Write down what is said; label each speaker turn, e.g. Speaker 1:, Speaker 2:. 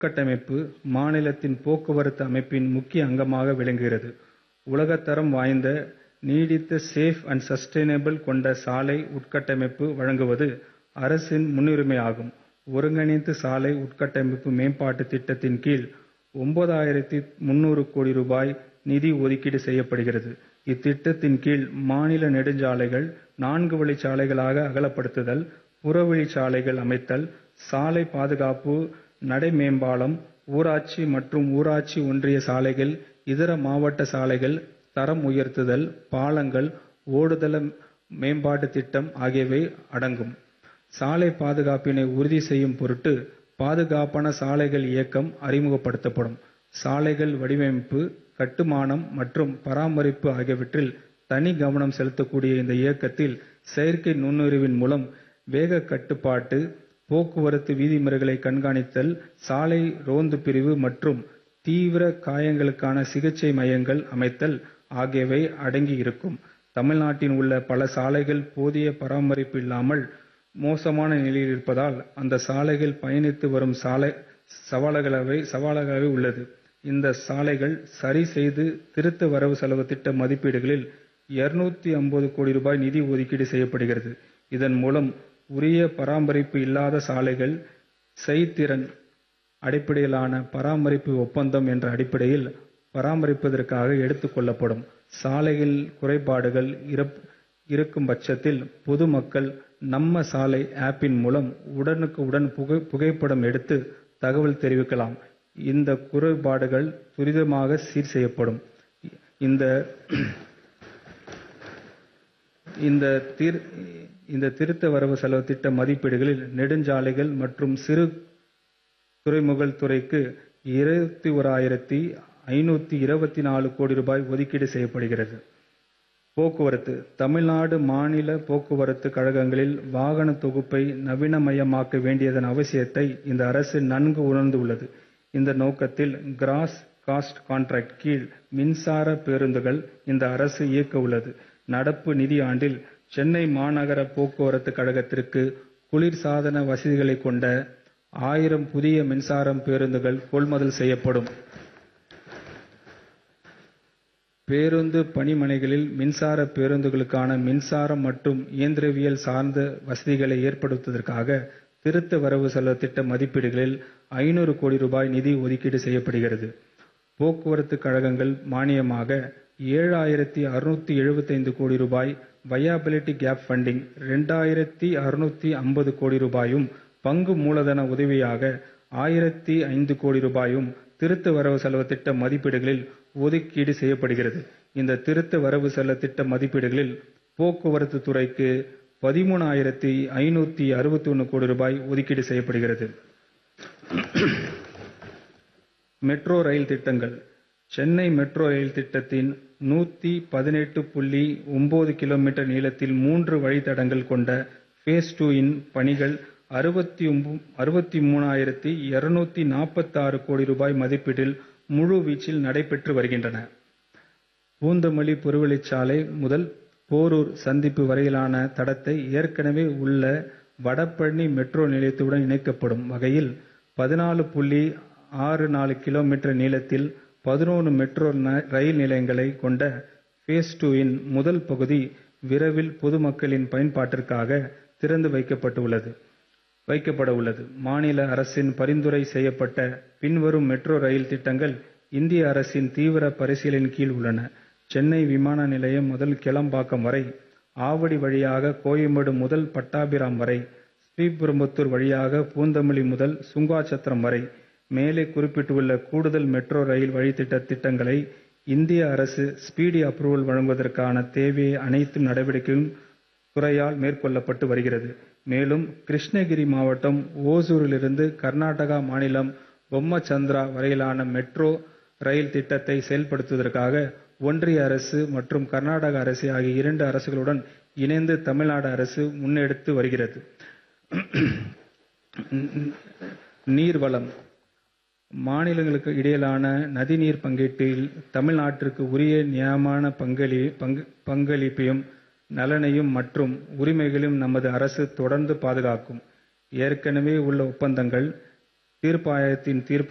Speaker 1: உட்கட்டமைப்பு மாநிலத்தின் போக்குவரத்து அமைப்பின் முக்கிய அங்கமாக விளங்குகிறது. உலகத்தரம் வாய்ந்த, நீடித்த சேஃப் அண்ட் சஸ்டைனபிள் கொண்ட சாலை உட்கட்டமைப்பு வழங்குவது அரசின் முன்னுரிமையாகும். ஒருங்கிணைந்த சாலை உட்கட்டமைப்பு மேம்பாட்டுத் திட்டத்தின் கீழ் ஒன்பதாயிரத்து முந்நூறு கோடி ரூபாய் நிதி ஒதுக்கீடு செய்யப்படுகிறது. இத்திட்டத்தின் கீழ் மாநில நெடுஞ்சாலைகள் நான்கு வழிச்சாலைகளாக அகலப்படுத்துதல், புறவழிச்சாலைகள் அமைத்தல், சாலை பாதுகாப்பு, நடைமேம்பாலம், ஊராட்சி மற்றும் ஊராட்சி ஒன்றிய சாலைகள், இதர மாவட்ட சாலைகள் தரம் உயர்த்துதல், பாலங்கள், ஓடுதள மேம்பாட்டுத் திட்டம் ஆகியவை அடங்கும். சாலை பாதுகாப்பினை உறுதி செய்யும் பொருட்டு பாதுகாப்பான சாலைகள் இயக்கம் அறிமுகப்படுத்தப்படும். சாலைகள் வடிவமைப்பு, கட்டுமானம் மற்றும் பராமரிப்பு ஆகியவற்றில் தனி கவனம் செலுத்தக்கூடிய இந்த இயக்கத்தில் செயற்கை நுண்ணறிவின் மூலம் வேகக் கட்டுப்பாட்டு, போக்குவரத்து விதிமுறைகளை கண்காணித்தல், சாலை ரோந்து பிரிவு மற்றும் தீவிர காயங்களுக்கான சிகிச்சை மையங்கள் அமைத்தல் ஆகியவை அடங்கி இருக்கும். தமிழ்நாட்டில் உள்ள பல சாலைகள் போதிய பராமரிப்பு இல்லாமல் மோசமான நிலையில் இருப்பதால் அந்த சாலைகள் பயணித்து வரும் சவாலாகவே உள்ளது. இந்த சாலைகள் சரி செய்து திருத்த வரவு செலவுத் திட்ட மதிப்பீடுகளில் இருநூற்று கோடி ரூபாய் நிதி ஒதுக்கீடு செய்யப்படுகிறது. இதன் மூலம் உரிய பராமரிப்பு இல்லாத சாலைகள் செய்திறன் அடிப்படையிலான பராமரிப்பு ஒப்பந்தம் என்ற அடிப்படையில் பராமரிப்பதற்காக எடுத்துக் கொள்ளப்படும். சாலைகளில் குறைபாடுகள் இருக்கும் பட்சத்தில் பொதுமக்கள் நம்ம சாலை ஆப்பின் மூலம் உடனுக்குடன் புகைப்படம் எடுத்து தகவல் தெரிவிக்கலாம். இந்த குறைபாடுகள் துரிதமாக சீர் செய்யப்படும். இந்த திருத்த வரவு செலவுத் திட்ட மதிப்பீடுகளில் நெடுஞ்சாலைகள் மற்றும் சிறு துறைமுகங்கள் துறைக்கு இருபத்தோராயிரத்து ஐந்நூற்று இருபத்து நாலு கோடி ரூபாய் ஒதுக்கீடு செய்யப்படுகிறது. போக்குவரத்து தமிழ்நாடு மாநில போக்குவரத்துக் கழகங்களில் வாகன தொகுப்பை நவீனமயமாக்க வேண்டியதன் அவசியத்தை இந்த அரசு நன்கு உணர்ந்துள்ளது. இந்த நோக்கத்தில் கிராஸ் காஸ்ட் கான்ட்ராக்ட் கீழ் மின்சார பேருந்துகள் இந்த அரசு இயக்க உள்ளது. நடப்பு நிதியாண்டில் சென்னை மாநகர போக்குவரத்துக் கழகத்திற்கு குளிர்சாதன வசதிகளைக் கொண்ட ஆயிரம் புதிய மின்சார பேருந்துகள் கொள்முதல் செய்யப்படும். பேருந்து பணிமனைகளில் மின்சார பேருந்துகளுக்கான மின்சாரம் மற்றும் இயந்திரவியல் சார்ந்த வசதிகளை ஏற்படுத்துவதற்காக திருத்த வரவு செலவுத் திட்ட மதிப்பீடுகளில் ஐந்நூறு கோடி ரூபாய் நிதி ஒதுக்கீடு செய்யப்படுகிறது. போக்குவரத்துக் கழகங்கள் மானியமாக ஏழாயிரத்து அறுநூற்று எழுபத்தைந்து கோடி ரூபாய், வயபிலிட்டி கேப் ஃபண்டிங் இரண்டாயிரத்து அறுநூற்று ஐம்பது கோடி ரூபாயும், பங்கு மூலதன உதவியாக ஆயிரத்து ஐந்து கோடி ரூபாயும் திருத்த வரவு செலவுத் திட்ட மதிப்பீடுகளில் ஒதுக்கீடு செய்யப்படுகிறது. இந்த திருத்த வரவு செலவுத் திட்ட மதிப்பீடுகளில் போக்குவரத்து துறைக்கு பதிமூன்றாயிரத்து ஐந்நூற்று அறுபத்தொன்று கோடி ரூபாய் ஒதுக்கீடு செய்யப்படுகிறது. மெட்ரோ ரயில் திட்டங்கள் சென்னை மெட்ரோ ரயில் திட்டத்தின் நூற்று பதினெட்டு புள்ளி ஒன்பது கிலோமீட்டர் நீளத்தில் மூன்று வழித்தடங்கள் கொண்ட பேஸ் டூ இன் பணிகள் அறுபத்து மூன்றாயிரத்து இருநூற்று நாற்பத்தாறு கோடி ரூபாய் மதிப்பீட்டில் முழு வீச்சில் நடைபெற்று வருகின்றன. பூந்தமல்லி புறவழிச்சாலை முதல் போரூர் சந்திப்பு வரையிலான தடத்தை ஏற்கனவே உள்ள வடபழனி மெட்ரோ நிலையத்துடன் இணைக்கப்படும் வகையில் பதினாலு புள்ளி ஆறு நாலு கிலோமீட்டர் நீளத்தில் பதினொன்று மெட்ரோ ரயில் நிலையங்களைக் கொண்ட பேஸ் டூ இன் முதல் பகுதி விரைவில் பொதுமக்களின் பயன்பாட்டிற்காக திறந்து வைக்கப்பட உள்ளது. மாநில அரசின் பரிந்துரை செய்யப்பட்ட பின்வரும் மெட்ரோ ரயில் திட்டங்கள் இந்திய அரசின் தீவிர பரிசீலனையின் கீழ் உள்ளன. சென்னை விமான நிலையம் முதல் கிளம்பாக்கம் வரை, ஆவடி வழியாக கோயம்பேடு முதல் பட்டாபிராம் வரை, ஸ்ரீபெரும்புதூர் வழியாக பூந்தமல்லி முதல் சுங்காசத்திரம் வரை. மேலே குறிப்பிட்டுள்ள கூடுதல் மெட்ரோ ரயில் வழித்தட திட்டங்களை இந்திய அரசு ஸ்பீடி அப்ரூவல் வழங்குவதற்கான தேவையான அனைத்து நடவடிக்கைகளும் துறையால் மேற்கொள்ளப்பட்டு வருகிறது. மேலும் கிருஷ்ணகிரி மாவட்டம் ஓசூரிலிருந்து கர்நாடகா மாநிலம் பொம்மசந்திரா வரையிலான மெட்ரோ ரயில் திட்டத்தை செயல்படுத்துவதற்காக ஒன்றிய அரசு மற்றும் கர்நாடக அரசு ஆகிய இரண்டு அரசுகளுடன் இணைந்து தமிழ்நாடு அரசு முன்னெடுத்து வருகிறது. நீர்வளம் மாநிலங்களுக்கு இடையிலான நதிநீர் பங்கீட்டில் தமிழ்நாட்டிற்கு உரிய நியாயமான பங்களிப்பையும், நலனையும் மற்றும் உரிமைகளையும் நமது அரசு தொடர்ந்து பாதுகாக்கும். ஏற்கனவே உள்ள ஒப்பந்தங்கள், தீர்ப்பாயத்தின் தீர்ப்பு